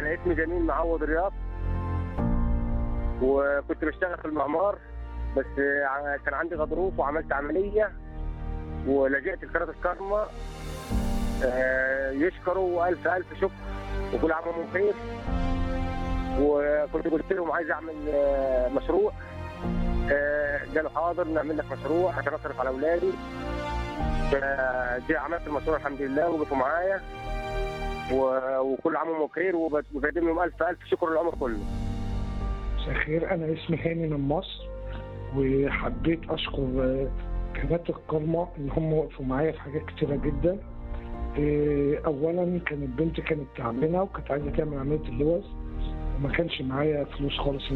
انا اسمي جميل معوض رياض وكنت بشتغل في المعمار بس ع- كان عندي غضروف وعملت عمليه ولجأت لقناه الكرمه آه، يشكروا والف الف شكر وكل عام وانتم بخير وكنت قلت لهم عايز اعمل آه، مشروع آه، قالوا حاضر نعمل لك مشروع عشان اصرف على اولادي فجي عملت المشروع الحمد لله وقفوا معايا و- وكل عام وانتم بخير وب- وبقدم لهم الف الف شكر العمر كله مساء الخير انا اسمي هاني من مصر وحبيت اشكر آه، قناه الكرمه ان هم وقفوا معايا في حاجات كتيره جدا آه، اولا كانت بنتي كانت تعبانه وكانت عايزه تعمل عمليه اللوز وما كانش معايا فلوس خالص